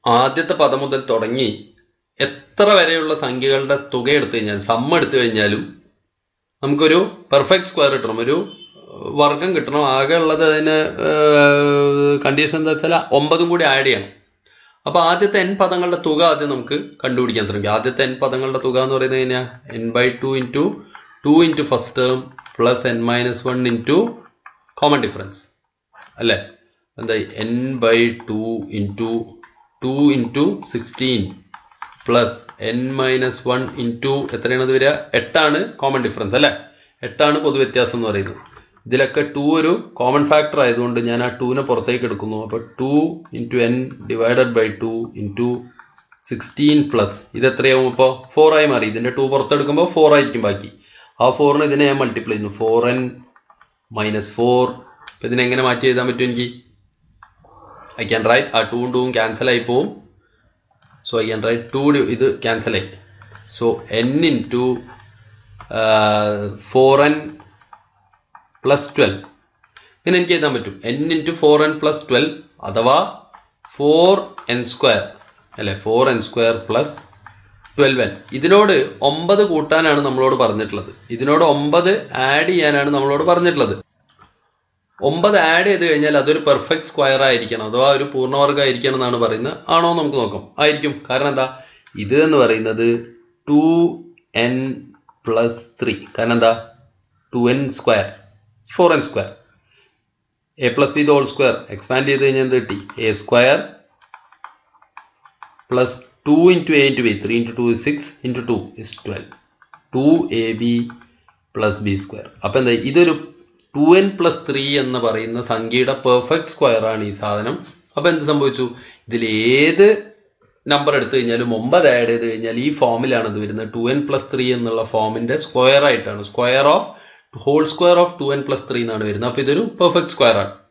ആദ്യത്തെ പദം മുതൽ തുടങ്ങി എത്ര വരെയുള്ള സംഖ്യകളുടെ തുക എടുത്തു കഴിഞ്ഞാൽ സമ്മ എടുത്തു കഴിഞ്ഞാലും നമുക്കൊരു പെർഫെക്റ്റ് സ്ക്വയർ കിട്ടണം ഒരു വർഗം കിട്ടണം ആകെ ഉള്ളത് അതിന് കണ്ടീഷൻ എന്താ വെച്ചാൽ ഒമ്പതും കൂടി ആഡ് ചെയ്യണം അപ്പോൾ ആദ്യത്തെ എൻ പദങ്ങളുടെ തുക ആദ്യം നമുക്ക് കണ്ടുപിടിക്കാൻ ശ്രമിക്കാം ആദ്യത്തെ എൻ പദങ്ങളുടെ തുക എന്ന് പറയുന്നത് കഴിഞ്ഞാൽ n by two into two into first term plus n minus one into common difference അല്ലേ എന്താ n by two into two into sixteen plus n minus one into എത്രയാണത് വരിക എട്ടാണ് കോമൺ ഡിഫറൻസ് അല്ലേ എട്ടാണ് പൊതുവ്യത്യാസം എന്ന് പറയുന്നത് ഇതിലൊക്കെ ടു ഒരു കോമൺ ഫാക്ടർ ആയതുകൊണ്ട് ഞാൻ ആ ടൂവിനെ പുറത്തേക്ക് എടുക്കുന്നു അപ്പോൾ two into n divided by two into sixteen plus ഇത് എത്രയാവും ഇപ്പോൾ ഫോർ ആയി മാറി ഇതിൻ്റെ ടു പുറത്തെടുക്കുമ്പോൾ ഫോർ ആയിരിക്കും ബാക്കി ആ ഫോറിന് ഇതിനെ ഞാൻ മൾട്ടിപ്ലൈ ചെയ്യുന്നു ഫോർ എൻ മൈനസ് ഫോർ അപ്പം ഇതിനെങ്ങനെ മാറ്റി എഴുതാൻ പറ്റും എനിക്ക് ഐ ക്യാൻ റൈറ്റ് ആ ടൂവും ടൂവും ക്യാൻസൽ ആയി പോവും so I can write two ഇത് ക്യാൻസൽ ആയി so n into four n plus twelve ഇങ്ങനെ എനിക്ക് എഴുതാൻ പറ്റും n into four n plus twelve അഥവാ ഫോർ എൻ സ്ക്വയർ അല്ലെ four n square plus twelve n ഇതിനോട് ഒമ്പത് കൂട്ടാനാണ് നമ്മളോട് പറഞ്ഞിട്ടുള്ളത് ഇതിനോട് ഒമ്പത് ആഡ് ചെയ്യാനാണ് നമ്മളോട് പറഞ്ഞിട്ടുള്ളത് ഒമ്പത് ആഡ് ചെയ്ത് കഴിഞ്ഞാൽ അതൊരു പെർഫെക്റ്റ് സ്ക്വയർ ആയിരിക്കണം അഥവാ ഒരു പൂർണ്ണവർഗം ആയിരിക്കണം എന്നാണ് പറയുന്നത് ആണോ നമുക്ക് നോക്കാം ആയിരിക്കും കാരണം എന്താ ഇത് എന്ന് പറയുന്നത് ടു എൻ പ്ലസ് ത്രീ കാരണം എന്താ two n square four n square a plus b whole square expand ചെയ്ത് കഴിഞ്ഞാൽ എന്ത് കിട്ടി a square plus two into a into b three into two six into two is twelve two a b plus b square അപ്പം എന്താ ഇതൊരു to n plus three എന്ന് പറയുന്ന സംഖ്യയുടെ പെർഫെക്റ്റ് സ്ക്വയർ ആണ് ഈ സാധനം അപ്പം എന്ത് സംഭവിച്ചു ഇതിൽ ഏത് നമ്പർ എടുത്തു കഴിഞ്ഞാലും ഒമ്പത് ആഡ് ചെയ്ത് കഴിഞ്ഞാൽ ഈ ഫോമിലാണ് ഇത് വരുന്നത് ടു എൻ പ്ലസ് ത്രീ എന്നുള്ള ഫോമിന്റെ സ്ക്വയർ ആയിട്ടാണ് square of whole square of two n plus three എന്നാണ് വരുന്നത് അപ്പോൾ ഇതൊരു പെർഫെക്റ്റ് സ്ക്വയർ ആണ്